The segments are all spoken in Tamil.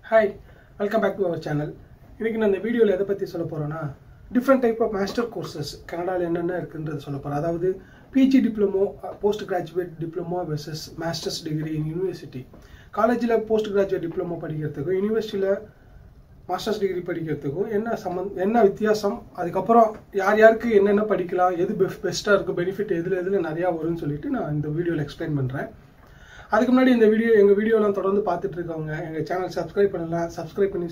hi welcome back to our channel இன்றைக்கி நான் இந்த வீடியோவில் எதை பற்றி சொல்ல போகிறேன்னா different type of master courses கனடாவில் என்னென்ன இருக்குன்றது சொல்ல போகிறேன் அதாவது PG diploma post graduate diploma versus masters degree in university காலேஜில் போஸ்ட் கிராஜுவேட் டிப்ளமோ படிக்கிறதுக்கும் யூனிவர்சிட்டியில் மாஸ்டர்ஸ் டிகிரி படிக்கிறதுக்கும் என்ன சம்மந் என்ன வித்தியாசம் அதுக்கப்புறம் யார் யாருக்கு என்னென்ன படிக்கலாம் எது பெஸ்ட் பெஸ்ட்டாக இருக்கும் பெனிஃபிட் எதில் எதில் நிறையா வரும்னு சொல்லிட்டு நான் இந்த வீடியோவில் எக்ஸ்பிளைன் பண்ணுறேன் அதுக்கு முன்னாடி இந்த வீடியோ எங்கள் வீடியோலாம் தொடர்ந்து பார்த்துட்டு இருக்கவங்க எங்கள் சேனல் சப்ஸ்கிரைப் பண்ணலாம் சப்ஸ்கிரைப் பண்ணி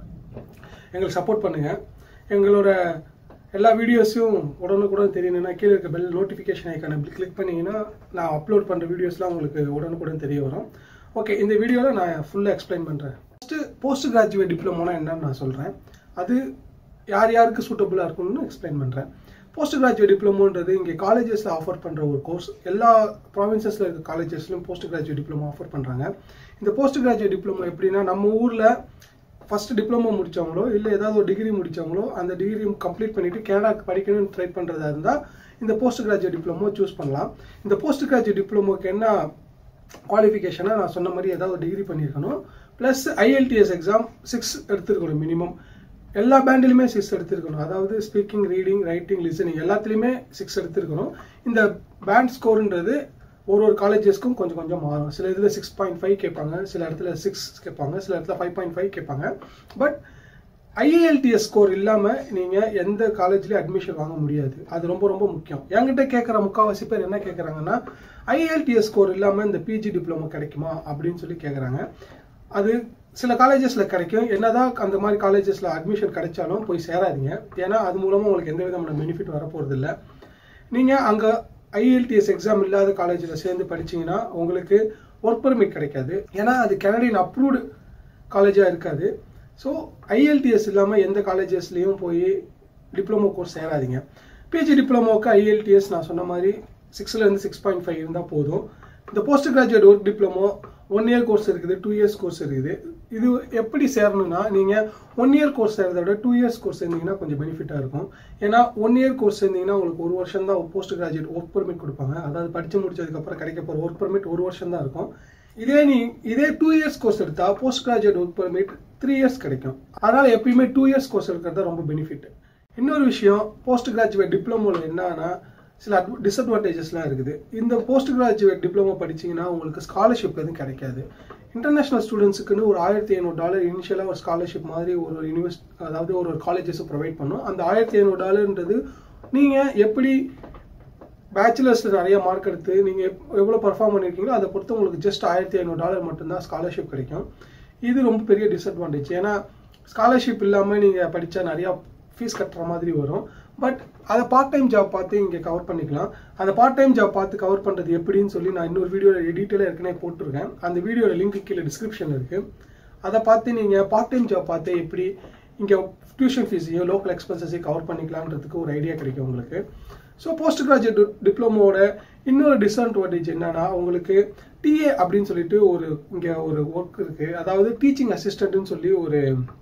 எங்களுக்கு சப்போர்ட் பண்ணுங்கள் எங்களோட எல்லா வீடியோஸையும் உடனுக்குடன் தெரியணும்னா கீழே இருக்க பெல் நோட்டிஃபிகேஷன் ஐக்கானை கிளிக் பண்ணிங்கன்னா நான் அப்லோட் பண்ணுற வீடியோஸ்லாம் உங்களுக்கு உடனுக்குடன் தெரிய வரும் ஓகே இந்த வீடியோவில் நான் ஃபுல்லாக எக்ஸ்பிளைன் பண்ணுறேன் ஃபஸ்ட்டு போஸ்ட் கிராஜுவேட் டிப்ளமோனா என்னன்னு நான் சொல்கிறேன் அது யார் யாருக்கு சூட்டபுளாக இருக்கும்னு எக்ஸ்பிளைன் பண்ணுறேன் போஸ்ட் கிராஜுவேட் டிப்ளமோன்றது இங்கே காலேஜஸில் ஆஃபர் பண்ணுற ஒரு கோர்ஸ் எல்லா ப்ராவின்சஸில் இருக்க காலேஜஸ்லையும் போஸ்ட் கிராஜுவேட் டிப்ளமோ ஆஃபர் பண்ணுறாங்க இந்த போஸ்ட் கிராஜுவேட் டிப்ளமோ எப்படின்னா நம்ம ஊரில் ஃபஸ்ட் டிப்ளமோ முடித்தவங்களோ இல்லை ஏதாவது ஒரு டிகிரி முடித்தவங்களோ அந்த டிகிரி கம்ப்ளீட் பண்ணிவிட்டு கனடாக்கு படிக்கணும்னு ட்ரை பண்ணுறதா இருந்தால் இந்த போஸ்ட் கிராஜுவேட் டிப்ளமோ சூஸ் பண்ணலாம் இந்த போஸ்ட் கிராஜுவேட் டிப்ளமோக்கு என்ன குவாலிஃபிகேஷனாக நான் சொன்ன மாதிரி ஏதாவது ஒரு டிகிரி பண்ணியிருக்கணும் ப்ளஸ் ஐஎல்டிஎஸ் எக்ஸாம் சிக்ஸ் எடுத்துருக்கணும் மினிமம் எல்லா பேண்ட்லையுமே சிக்ஸ் எடுத்திருக்கணும் அதாவது ஸ்பீக்கிங் ரீடிங் ரைட்டிங் லிசனிங் எல்லாத்துலேயுமே சிக்ஸ் எடுத்திருக்கணும் இந்த பேண்ட் ஸ்கோருன்றது ஒரு ஒரு காலேஜஸ்க்கும் கொஞ்சம் கொஞ்சம் மாறும் சில இதில் சிக்ஸ் பாயிண்ட் ஃபைவ் கேட்பாங்க சில இடத்துல சிக்ஸ் கேட்பாங்க சில இடத்துல ஃபைவ் பாயிண்ட் ஃபைவ் கேட்பாங்க பட் ஐஏஎல்டிஎஸ் ஸ்கோர் இல்லாமல் நீங்கள் எந்த காலேஜ்லேயும் அட்மிஷன் வாங்க முடியாது அது ரொம்ப ரொம்ப முக்கியம் என்கிட்ட கேட்குற முக்கால்வாசி பேர் என்ன கேட்குறாங்கன்னா ஐஏஎல்டிஎஸ் ஸ்கோர் இல்லாமல் இந்த பிஜி டிப்ளமோ கிடைக்குமா அப்படின்னு சொல்லி கேட்குறாங்க அது சில காலேஜஸில் கிடைக்கும் என்னதான் அந்த மாதிரி காலேஜஸில் அட்மிஷன் கிடைச்சாலும் போய் சேராதீங்க ஏன்னா அது மூலமாக உங்களுக்கு எந்த விதமான பெனிஃபிட் வரப்போகிறது இல்லை நீங்கள் அங்கே ஐஎல்டிஎஸ் எக்ஸாம் இல்லாத காலேஜில் சேர்ந்து படிச்சீங்கன்னா உங்களுக்கு ஒர்க் பர்மிட் கிடைக்காது ஏன்னா அது கனடியன் அப்ரூவ்டு காலேஜாக இருக்காது ஸோ ஐஎல்டிஎஸ் இல்லாமல் எந்த காலேஜஸ்லேயும் போய் டிப்ளமோ கோர்ஸ் சேராதீங்க பிஜி டிப்ளமோக்கு ஐஎல்டிஎஸ் நான் சொன்ன மாதிரி சிக்ஸ்லேருந்து சிக்ஸ் பாயிண்ட் ஃபைவ் இருந்தால் போதும் இந்த post graduate work diploma one year course இருக்குது டூ இயர்ஸ் கோர்ஸ் இருக்குது இது எப்படி சேரணும்னா நீங்கள் ஒன் இயர் கோர்ஸ் சேர்றத விட டூ இயர்ஸ் கோர்ஸ் சேர்ந்தீங்கன்னா கொஞ்சம் பெனிஃபிட்டாக இருக்கும் ஏன்னா ஒன் இயர் கோர்ஸ் சேர்ந்தீங்கன்னா உங்களுக்கு ஒரு வருஷம் தான் போஸ்ட் கிராஜுவேட் ஒர்க் பர்மிட் கொடுப்பாங்க அதாவது படித்து முடிச்சதுக்கப்புறம் கிடைக்க போகிற ஒர்க் பர்மிட் ஒரு வருஷம் தான் இருக்கும் இதே நீ இதே டூ இயர்ஸ் கோர்ஸ் எடுத்தா post graduate work permit three years கிடைக்கும் அதனால எப்பயுமே டூ இயர்ஸ் கோர்ஸ் எடுக்கிறது ரொம்ப பெனிஃபிட் இன்னொரு விஷயம் போஸ்ட் கிராஜுவேட் டிப்ளமோவில் என்னன்னா சில அட் டிஸ்அட்வான்டேஜஸ்லாம் இருக்குது இந்த போஸ்ட் கிராஜுவேட் டிப்ளமோ படிச்சிங்கன்னா உங்களுக்கு ஸ்காலர்ஷிப் எதுவும் கிடைக்காது இன்டர்நேஷனல் ஸ்டூடெண்ட்ஸுக்குன்னு ஒரு ஆயிரத்தி ஐநூறு டாலர் இனிஷியலாக ஒரு ஸ்காலர்ஷிப் மாதிரி ஒரு யூனிவர்ஸ் அதாவது ஒரு ஒரு காலேஜஸும் ப்ரொவைட் பண்ணும் அந்த ஆயிரத்தி ஐநூறு டாலர்ன்றது நீங்கள் எப்படி பேச்சுலர்ஸில் நிறைய மார்க் எடுத்து நீங்கள் எவ்வளோ பர்ஃபார்ம் பண்ணியிருக்கீங்களோ அதை பொறுத்து உங்களுக்கு ஜஸ்ட் ஆயிரத்தி ஐநூறு டாலர் மட்டும்தான் ஸ்காலர்ஷிப் கிடைக்கும் இது ரொம்ப பெரிய டிஸ்அட்வான்டேஜ் ஏன்னா ஸ்காலர்ஷிப் இல்லாமல் நீங்கள் படித்தா நிறையா ஃபீஸ் கட்டுற மாதிரி வரும் பட் அதை பார்ட் டைம் ஜாப் பார்த்து இங்கே கவர் பண்ணிக்கலாம் அந்த பார்ட் டைம் ஜாப் பார்த்து கவர் பண்ணுறது எப்படின்னு சொல்லி நான் இன்னொரு வீடியோவில் டீட்டெயிலாக ஏற்கனவே போட்டிருக்கேன் அந்த வீடியோட லிங்க் கீழே டிஸ்கிரிப்ஷனில் இருக்குது அதை பார்த்து நீங்கள் பார்ட் டைம் ஜாப் பார்த்து எப்படி இங்கே டியூஷன் ஃபீஸையோ லோக்கல் எக்ஸ்பென்சஸையும் கவர் பண்ணிக்கலான்றதுக்கு ஒரு ஐடியா கிடைக்கும் உங்களுக்கு ஸோ போஸ்ட் கிராஜுவேட் டிப்ளமோட இன்னொரு டிஸ்அட்வான்டேஜ் என்னன்னா உங்களுக்கு டிஏ அப்படின்னு சொல்லிட்டு ஒரு இங்கே ஒரு ஒர்க் இருக்குது அதாவது டீச்சிங் அசிஸ்டன்ட்னு சொல்லி ஒரு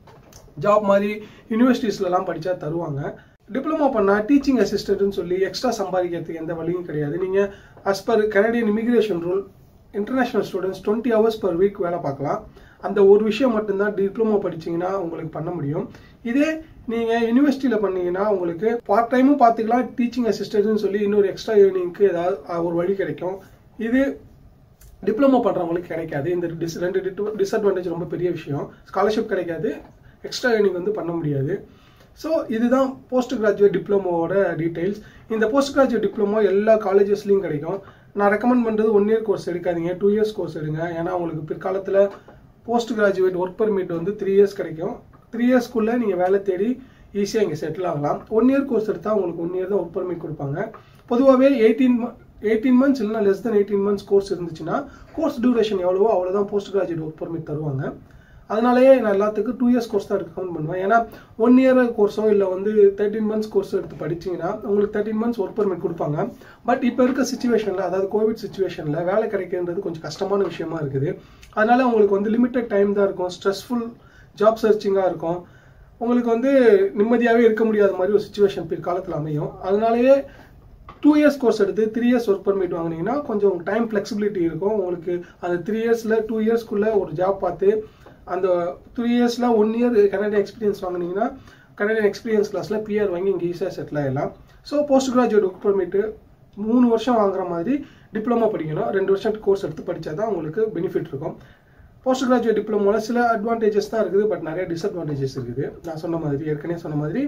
ஜாப் மாதிரி யூனிவர்சிட்டிஸ்லலாம் படித்தா தருவாங்க டிப்ளமோ பண்ணால் டீச்சிங் அசிஸ்டன்ட்னு சொல்லி எக்ஸ்ட்ரா சம்பாதிக்கிறதுக்கு எந்த வழியும் கிடையாது நீங்கள் as per Canadian immigration rule international students twenty hours per week வேலை பார்க்கலாம் அந்த ஒரு விஷயம் மட்டும்தான் டிப்ளமோ படிச்சீங்கன்னா உங்களுக்கு பண்ண முடியும் இதே நீங்கள் யூனிவர்சிட்டியில் பண்ணீங்கன்னா உங்களுக்கு பார்ட் டைமும் பார்த்துக்கலாம் டீச்சிங் அசிஸ்டன்ட்னு சொல்லி இன்னொரு எக்ஸ்ட்ரா ஏர்னிங்க்கு ஏதாவது ஒரு வழி கிடைக்கும் இது டிப்ளமோ பண்ணுறவங்களுக்கு கிடைக்காது இந்த டிஸ் ரெண்டு டிஸ்அட்வான்டேஜ் ரொம்ப பெரிய விஷயம் ஸ்காலர்ஷிப் கிடைக்காது எக்ஸ்ட்ரா ஏர்னிங் வந்து பண்ண முடியாது ஸோ இதுதான் போஸ்ட் கிராஜுவேட் டிப்ளமோவோட டீட்டெயில்ஸ் இந்த போஸ்ட் கிராஜுவேட் டிப்ளமோ எல்லா காலேஜஸ்லையும் கிடைக்கும் நான் ரெக்கமெண்ட் பண்ணுறது ஒன் இயர் கோர்ஸ் எடுக்காதீங்க டூ இயர்ஸ் கோர்ஸ் எடுங்க ஏன்னா உங்களுக்கு பிற்காலத்தில் போஸ்ட் கிராஜுவேட் ஒர்க் பர்மிட் வந்து த்ரீ இயர்ஸ் கிடைக்கும் த்ரீ இயர்ஸ்க்குள்ளே நீங்கள் வேலை தேடி ஈஸியாக இங்கே செட்டில் ஆகலாம் ஒன் இயர் கோர்ஸ் எடுத்தால் உங்களுக்கு ஒன் இயர் தான் ஒர்க் பர்மிட் கொடுப்பாங்க பொதுவாகவே எயிட்டீன் எயிட்டீன் மந்த்ஸ் இல்லைனா less than eighteen months course இருந்துச்சுன்னா கோர்ஸ் டியூரேஷன் எவ்வளவோ அவ்வளோதான் போஸ்ட் கிராஜுவேட் ஒர்க் பர்மிட் தருவாங்க அதனாலேயே நான் எல்லாத்துக்கும் டூ இயர்ஸ் கோர்ஸ் தான் ரெக்கமெண்ட் பண்ணுவேன் ஏன்னா ஒன் இயர் கோர்ஸோ இல்லை வந்து தேர்ட்டின் மந்த்ஸ் கோர்ஸ் எடுத்து படிச்சிங்கன்னா உங்களுக்கு தேர்ட்டின் மந்த்ஸ் ஒர்க் பர்மிட் கொடுப்பாங்க பட் இப்போ இருக்க சுச்சுவேஷனில் அதாவது கோவிட் சுச்சுவேஷனில் வேலை கிடைக்கிறது கொஞ்சம் கஷ்டமான விஷயமா இருக்குது அதனால உங்களுக்கு வந்து லிமிட்டட் டைம் தான் இருக்கும் ஸ்ட்ரெஸ்ஃபுல் ஜாப் சர்ச்சிங்காக இருக்கும் உங்களுக்கு வந்து நிம்மதியாகவே இருக்க முடியாத மாதிரி ஒரு சுச்சுவேஷன் பிற்காலத்தில் அமையும் அதனாலேயே டூ இயர்ஸ் கோர்ஸ் எடுத்து த்ரீ இயர்ஸ் ஒர்க் பர்மிட் வாங்கினீங்கன்னா கொஞ்சம் டைம் ஃப்ளெக்சிபிலிட்டி இருக்கும் உங்களுக்கு அந்த த்ரீ இயர்ஸில் டூ இயர்ஸ்க்குள்ளே ஒரு ஜாப் பார்த்து அந்த த்ரீ இயர்ஸில் ஒன் இயர் கனடியன் எக்ஸ்பீரியன்ஸ் வாங்கினீங்கன்னா கனடியன் எக்ஸ்பீரியன்ஸ் கிளாஸில் பிஆர் வாங்கி இங்கே ஈஸியாக செட்டில் ஆகிடலாம் so post graduate work permit மூணு வருஷம் வாங்குற மாதிரி டிப்ளமோ படிக்கணும் ரெண்டு வருஷம் கோர்ஸ் எடுத்து படித்தா தான் உங்களுக்கு பெனிஃபிட் இருக்கும் போஸ்ட் கிராஜுவேட் டிப்ளமோவில் சில அட்வான்டேஜஸ் தான் இருக்குது பட் நிறைய டிஸ்அட்வான்டேஜஸ் இருக்குது நான் சொன்ன மாதிரி ஏற்கனவே சொன்ன மாதிரி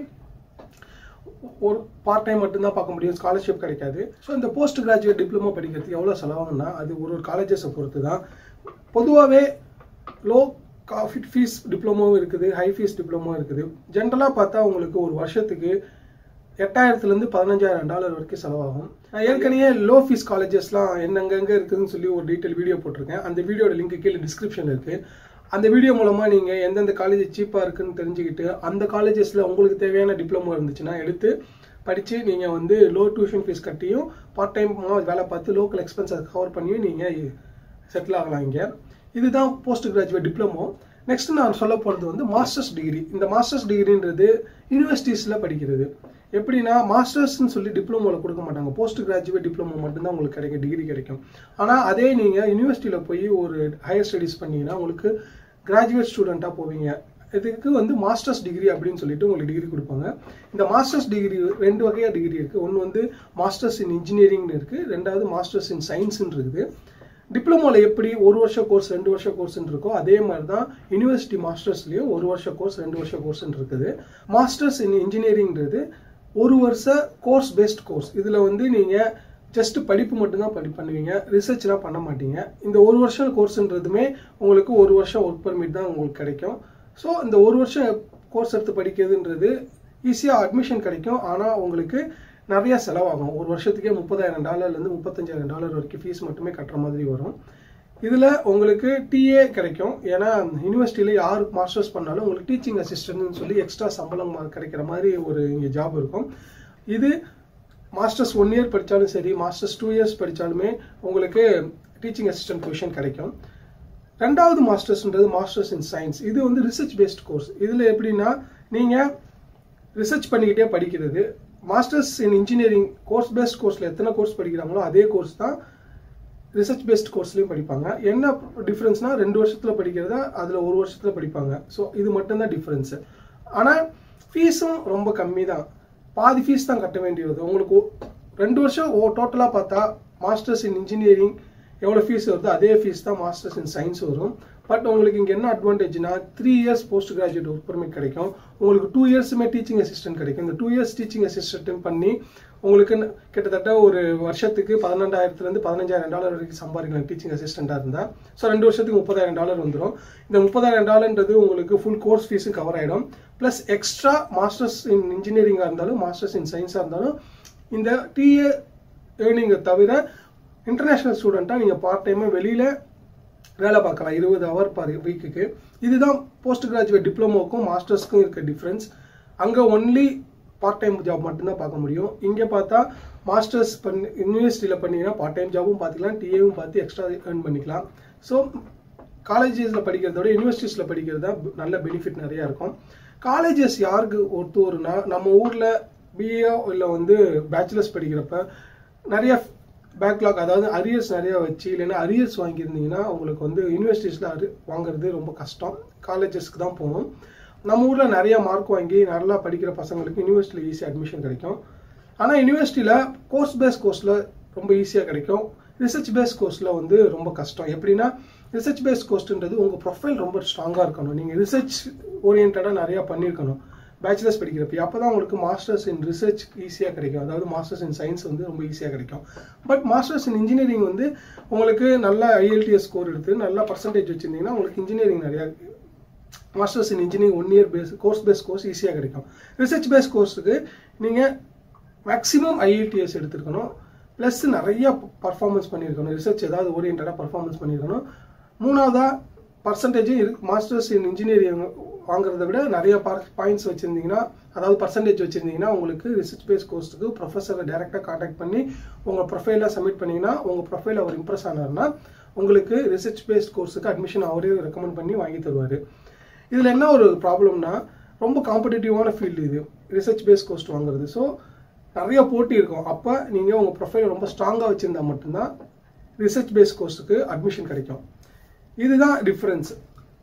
ஒரு பார்ட் டைம் மட்டும்தான் பார்க்க முடியும் ஸ்காலர்ஷிப் கிடைக்காது ஸோ இந்த போஸ்ட் கிராஜுவேட் டிப்ளமோ படிக்கிறதுக்கு எவ்வளோ செலவாகும்னா அது ஒரு ஒரு காலேஜஸை பொறுத்து தான் பொதுவாகவே லோ ஃபீஸ் டிப்ளமோவும் இருக்குது ஹை ஃபீஸ் டிப்ளமோ இருக்குது ஜென்ரலாக பார்த்தா உங்களுக்கு ஒரு வருஷத்துக்கு எட்டாயிரத்துலேருந்து பதினஞ்சாயிரம் டாலர் வரைக்கும் செலவாகும் நான் ஏற்கனவே லோ ஃபீஸ் காலேஜஸ்லாம் என்னங்கங்க இருக்குதுன்னு சொல்லி ஒரு டீட்டெயில் வீடியோ போட்டிருக்கேன் அந்த வீடியோட லிங்க் கீழே டிஸ்கிரிப்ஷன் இருக்குது அந்த வீடியோ மூலமாக நீங்கள் எந்தெந்த காலேஜ் சீப்பாக இருக்குன்னு தெரிஞ்சுக்கிட்டு அந்த காலேஜஸில் உங்களுக்கு தேவையான டிப்ளமோ இருந்துச்சுன்னா எடுத்து படித்து நீங்கள் வந்து லோ டியூஷன் ஃபீஸ் கட்டியும் பார்ட் டைமாக வேலை பார்த்து லோக்கல் எக்ஸ்பென்ஸை கவர் பண்ணியும் நீங்கள் செட்டில் ஆகலாம் இங்கே இதுதான் போஸ்ட் கிராஜுவேட் டிப்ளமோ நெக்ஸ்ட் நான் சொல்ல போகிறது வந்து மாஸ்டர்ஸ் டிகிரி இந்த மாஸ்டர்ஸ் டிகிரின்றது யூனிவர்சிட்டிஸில் படிக்கிறது எப்படின்னா மாஸ்டர்ஸ்னு சொல்லி டிப்ளமோவில் கொடுக்க மாட்டாங்க போஸ்ட் கிராஜுவேட் டிப்ளமோ மட்டும்தான் உங்களுக்கு கிடைக்கும் டிகிரி கிடைக்கும் ஆனால் அதே நீங்கள் யூனிவர்சிட்டியில் போய் ஒரு ஹையர் ஸ்டடீஸ் பண்ணீங்கன்னா உங்களுக்கு கிராஜுவேட் ஸ்டூடெண்ட்டாக போவீங்க இதுக்கு வந்து மாஸ்டர்ஸ் டிகிரி அப்படின்னு சொல்லிட்டு உங்களுக்கு டிகிரி கொடுப்பாங்க இந்த மாஸ்டர்ஸ் டிகிரி ரெண்டு வகையாக டிகிரி இருக்குது ஒன்று வந்து மாஸ்டர்ஸ் இன் இன்ஜினியரிங்னு இருக்குது ரெண்டாவது மாஸ்டர்ஸ் இன் சயின்ஸ்னு இருக்குது டிப்ளமோவில் எப்படி ஒரு வருஷம் கோர்ஸ் ரெண்டு வருஷம் கோர்ஸ்ன்னு இருக்கோ அதே மாதிரி தான் யூனிவர்சிட்டி மாஸ்டர்ஸ்லேயும் ஒரு வருஷம் கோர்ஸ் ரெண்டு வருஷம் கோர்ஸ்ன்னு இருக்குது மாஸ்டர்ஸ் இன் இன்ஜினியரிங்கிறது ஒரு வருஷ கோர்ஸ் பேஸ்ட் கோர்ஸ் இதில் வந்து நீங்கள் ஜஸ்ட் படிப்பு மட்டும்தான் படி பண்ணுவீங்க ரிசர்ச்லாம் பண்ண மாட்டீங்க இந்த ஒரு வருஷம் கோர்ஸ்ன்றதுமே உங்களுக்கு ஒரு வருஷம் ஒர்க் பர்மிட் தான் உங்களுக்கு கிடைக்கும் ஸோ இந்த ஒரு வருஷம் கோர்ஸ் எடுத்து படிக்கிறதுன்றது ஈஸியாக அட்மிஷன் கிடைக்கும் ஆனால் உங்களுக்கு நிறைய செலவாகும் ஒரு வருஷத்துக்கே முப்பதாயிரம் டாலர்லேருந்து முப்பத்தஞ்சாயிரம் டாலர் வரைக்கும் ஃபீஸ் மட்டுமே கட்டுற மாதிரி வரும் இதில் உங்களுக்கு டிஏ கிடைக்கும் ஏன்னா யூனிவர்சிட்டியில் யார் மாஸ்டர்ஸ் பண்ணாலும் உங்களுக்கு டீச்சிங் அசிஸ்டன்ட்னு சொல்லி எக்ஸ்ட்ரா சம்பளம் கிடைக்கிற மாதிரி ஒரு இங்கே ஜாப் இருக்கும் இது மாஸ்டர்ஸ் ஒன் இயர் படித்தாலும் சரி மாஸ்டர்ஸ் டூ இயர்ஸ் படித்தாலுமே உங்களுக்கு டீச்சிங் அசிஸ்டன்ட் பொசிஷன் கிடைக்கும் ரெண்டாவது மாஸ்டர்ஸ்ன்றது மாஸ்டர்ஸ் இன் சயின்ஸ் இது வந்து ரிசர்ச் பேஸ்ட் கோர்ஸ் இதில் எப்படின்னா நீங்கள் ரிசர்ச் பண்ணிக்கிட்டே படிக்கிறது masters in engineering course based கோர்ஸில் எத்தனை கோர்ஸ் படிக்கிறாங்களோ அதே கோர்ஸ் தான் ரிசர்ச் பேஸ்ட் கோர்ஸ்லையும் படிப்பாங்க என்ன டிஃப்ரென்ஸ்னா ரெண்டு வருஷத்தில் படிக்கிறதா அதில் ஒரு வருஷத்தில் படிப்பாங்க ஸோ இது மட்டும்தான் டிஃப்ரென்ஸு ஆனால் ஃபீஸும் ரொம்ப கம்மி தான் பாதி ஃபீஸ் தான் கட்ட வேண்டியது உங்களுக்கு ரெண்டு வருஷம் ஓ டோட்டலாக பார்த்தா மாஸ்டர்ஸ் இன் இன்ஜினியரிங் எவ்வளோ ஃபீஸ் வருதோ அதே ஃபீஸ் தான் மாஸ்டர்ஸ் இன் சயின்ஸ் வரும் பட் உங்களுக்கு இங்கே என்ன அட்வான்டேஜ்னா three years post graduate work permit கிடைக்கும் உங்களுக்கு டூ இயர்ஸுமே டீச்சிங் அசிஸ்டன்ட் கிடைக்கும் இந்த டூ இயர்ஸ் டீச்சிங் அசிஸ்டன்ட் பண்ணி உங்களுக்கு கிட்டத்தட்ட ஒரு வருஷத்துக்கு பதினெண்டாயிரத்துலேருந்து பதினஞ்சாயிரம் டாலர் வரைக்கும் சம்பாதிக்கலாம் டீச்சிங் அசிஸ்டண்ட்டாக இருந்தால் ஸோ ரெண்டு வருஷத்துக்கு முப்பதாயிரம் டாலர் வந்துடும் இந்த முப்பதாயிரம் டாலர்ன்றது உங்களுக்கு ஃபுல் கோர்ஸ் ஃபீஸும் கவர் ஆகிடும் ப்ளஸ் எக்ஸ்ட்ரா மாஸ்டர்ஸ் இன் இன்ஜினியரிங்காக இருந்தாலும் மாஸ்டர்ஸ் இன் சயின்ஸாக இருந்தாலும் இந்த டிஏ ஏர்னிங்கை தவிர இன்டர்நேஷ்னல் ஸ்டூடெண்ட்டாக நீங்கள் பார்ட் டைமாக வெளியில் வேலை பார்க்கலாம் இருபது ஹவர் பர் வீக்குக்கு இதுதான் போஸ்ட் கிராஜுவேட் டிப்ளமோக்கும் மாஸ்டர்ஸ்க்கும் இருக்க டிஃப்ரென்ஸ் அங்கே ஒன்லி பார்ட் டைம் ஜாப் மட்டும்தான் பார்க்க முடியும் இங்கே பார்த்தா மாஸ்டர்ஸ் பண்ணி யூனிவர்சிட்டியில் பண்ணீங்கன்னா பார்ட் டைம் ஜாபும் பார்த்துக்கலாம் டிஏவும் பார்த்து எக்ஸ்ட்ரா ஏர்ன் பண்ணிக்கலாம் ஸோ காலேஜஸில் படிக்கிறத விட யூனிவர்சிட்டிஸில் படிக்கிறது தான் நல்ல பெனிஃபிட் நிறையா இருக்கும் காலேஜஸ் யாருக்கு ஒருத்து ஒருனா நம்ம ஊரில் பிஏ இல்லை வந்து பேச்சுலர்ஸ் படிக்கிறப்ப நிறைய பேக்லாக் அதாவது அரியர்ஸ் நிறையா வச்சு இல்லைன்னா அரியர்ஸ் வாங்கியிருந்தீங்கன்னா உங்களுக்கு வந்து யூனிவர்சிட்டிஸில் அரி வாங்குறது ரொம்ப கஷ்டம் காலேஜஸ்க்கு தான் போகணும் நம்ம ஊரில் நிறைய மார்க் வாங்கி நல்லா படிக்கிற பசங்களுக்கு யூனிவர்சிட்டியில் ஈஸியாக அட்மிஷன் கிடைக்கும் ஆனால் யூனிவர்சிட்டியில் கோர்ஸ் பேஸ் கோர்ஸில் ரொம்ப ஈஸியாக கிடைக்கும் ரிசர்ச் பேஸ் கோர்ஸில் வந்து ரொம்ப கஷ்டம் எப்படின்னா ரிசர்ச் பேஸ் கோர்ஸ்ன்றது உங்கள் ப்ரொஃபைல் ரொம்ப ஸ்ட்ராங்காக இருக்கணும் நீங்கள் ரிசர்ச் ஓரியன்டாக நிறையா பண்ணியிருக்கணும் பேச்சுலர்ஸ் படிக்கிறப்ப அப்போ தான் உங்களுக்கு மாஸ்டர்ஸ் இன் ரிசர்ச் ஈஸியாக கிடைக்கும் அதாவது மாஸ்டர்ஸ் இன் சயின்ஸ் வந்து ரொம்ப ஈஸியாக கிடைக்கும் பட் மாஸ்டர்ஸ் இன் இன்ஜினியரிங் வந்து உங்களுக்கு நல்ல ஐஎல்டிஎஸ் ஸ்கோர் எடுத்து நல்ல பர்சன்டேஜ் வச்சுருந்தீங்கன்னா உங்களுக்கு இன்ஜினியரிங் நிறையா masters in engineering one year base course base course ஈஸியாக கிடைக்கும் ரிசர்ச் பேஸ் கோர்ஸுக்கு நீங்கள் மேக்ஸிமம் ஐஎல்டிஎஸ் எடுத்துருக்கணும் ப்ளஸ் நிறைய பர்ஃபார்மன்ஸ் பண்ணியிருக்கணும் ரிசர்ச் ஏதாவது ஓரியன்டாக பர்ஃபார்மன்ஸ் பண்ணியிருக்கணும் மூணாவதாக பர்சன்டேஜ் மாஸ்டர்ஸ் இன் இன்ஜினியரிங் வாங்குறத விட நிறைய பாயிண்ட்ஸ் வச்சுருந்தீங்கன்னா அதாவது பர்சன்டேஜ் வச்சுருந்தீங்கன்னா உங்களுக்கு ரிசர்ச் பேஸ் கோர்ஸுக்கு ப்ரொஃபஸரை டேரெக்டாக காண்டாக்ட் பண்ணி உங்கள் ப்ரொஃபைலாக சப்மிட் பண்ணிங்கன்னா உங்கள் ப்ரொஃபைல் அவர் இம்ப்ரெஸ் ஆனார்னா உங்களுக்கு ரிசர்ச் பேஸ்ட் கோர்ஸுக்கு அட்மிஷன் அவரே ரெக்கமெண்ட் பண்ணி வாங்கி தருவார் இதில் என்ன ஒரு ப்ராப்ளம்னா ரொம்ப காம்படிட்டிவான ஃபீல்டு இது ரிசர்ச் பேஸ் கோர்ஸ் வாங்குறது ஸோ நிறைய போட்டி இருக்கும் அப்போ நீங்கள் உங்கள் ப்ரொஃபைல் ரொம்ப ஸ்ட்ராங்காக வச்சுருந்தா மட்டும்தான் ரிசர்ச் பேஸ் கோர்ஸுக்கு அட்மிஷன் கிடைக்கும் இதுதான் டிஃப்ரென்ஸ்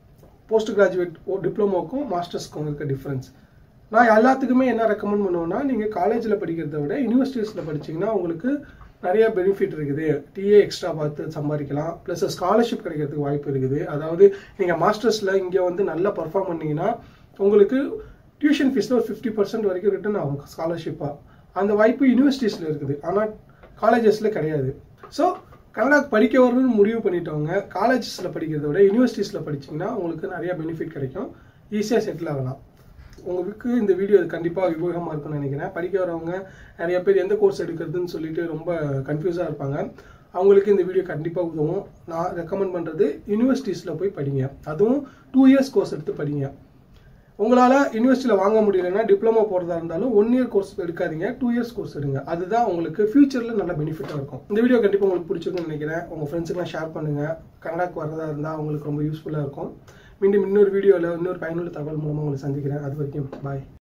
போஸ்ட் கிராஜுவேட் டிப்ளமோக்கும் மாஸ்டர்ஸ்க்கும் இருக்க டிஃப்ரென்ஸ் நான் எல்லாத்துக்குமே என்ன ரெக்கமெண்ட் பண்ணுவேன்னா நீங்கள் காலேஜில் படிக்கிறத விட யூனிவர்சிட்டிஸில் படிச்சீங்கன்னா உங்களுக்கு நிறைய பெனிஃபிட் இருக்குது டிஏ எக்ஸ்ட்ரா பார்த்து சம்பாதிக்கலாம் ப்ளஸ் ஸ்காலர்ஷிப் கிடைக்கிறதுக்கு வாய்ப்பு இருக்குது அதாவது நீங்கள் மாஸ்டர்ஸில் இங்கே வந்து நல்லா பர்ஃபார்ம் பண்ணீங்கன்னா உங்களுக்கு டியூஷன் ஃபீஸில் ஒரு ஃபிஃப்டி பர்சன்ட் வரைக்கும் ரிட்டர்ன் ஆகும் ஸ்காலர்ஷிப்பாக அந்த வாய்ப்பு யூனிவர்சிட்டிஸில் இருக்குது ஆனால் காலேஜஸில் கிடையாது ஸோ கனடாக்கு படிக்க வரணும்னு முடிவு பண்ணிட்டவங்க காலேஜஸில் படிக்கிறத விட யூனிவர்சிட்டிஸில் படிச்சீங்கன்னா உங்களுக்கு நிறைய பெனிஃபிட் கிடைக்கும் ஈஸியாக செட்டில் ஆகலாம் உங்களுக்கு இந்த வீடியோ கண்டிப்பாக உபயோகமாக இருக்கும்னு நினைக்கிறேன் படிக்க வரவங்க நிறைய பேர் எந்த கோர்ஸ் எடுக்கிறதுன்னு சொல்லிட்டு ரொம்ப கன்ஃபியூஸாக இருப்பாங்க அவங்களுக்கு இந்த வீடியோ கண்டிப்பாக உதவும் நான் ரெக்கமெண்ட் பண்ணுறது யூனிவர்சிட்டிஸில் போய் படிங்க அதுவும் டூ இயர்ஸ் கோர்ஸ் எடுத்து படிங்க உங்களால் யூனிவர்சிட்டியில் வாங்க முடியலன்னா டிப்ளமோ போகிறதா இருந்தாலும் ஒன் இயர் கோர்ஸ் எடுக்காதீங்க டூ இயர்ஸ் கோர்ஸ் எடுங்க அதுதான் உங்களுக்கு ஃபியூச்சரில் நல்ல பெனிஃபிட்டாக இருக்கும் இந்த வீடியோ கண்டிப்பாக உங்களுக்கு பிடிச்சிருக்கும்னு நினைக்கிறேன் உங்கள் ஃப்ரெண்ட்ஸுக்கெலாம் ஷேர் பண்ணுங்கள் கனடாக்கு வரதா இருந்தால் அவங்களுக்கு ரொம்ப யூஸ்ஃபுல்லாக இருக்கும் மீண்டும் இன்னொரு வீடியோவில் இன்னொரு பயனுள்ள தகவல் மூலமாக உங்களை சந்திக்கிறேன் அது வரைக்கும் பாய்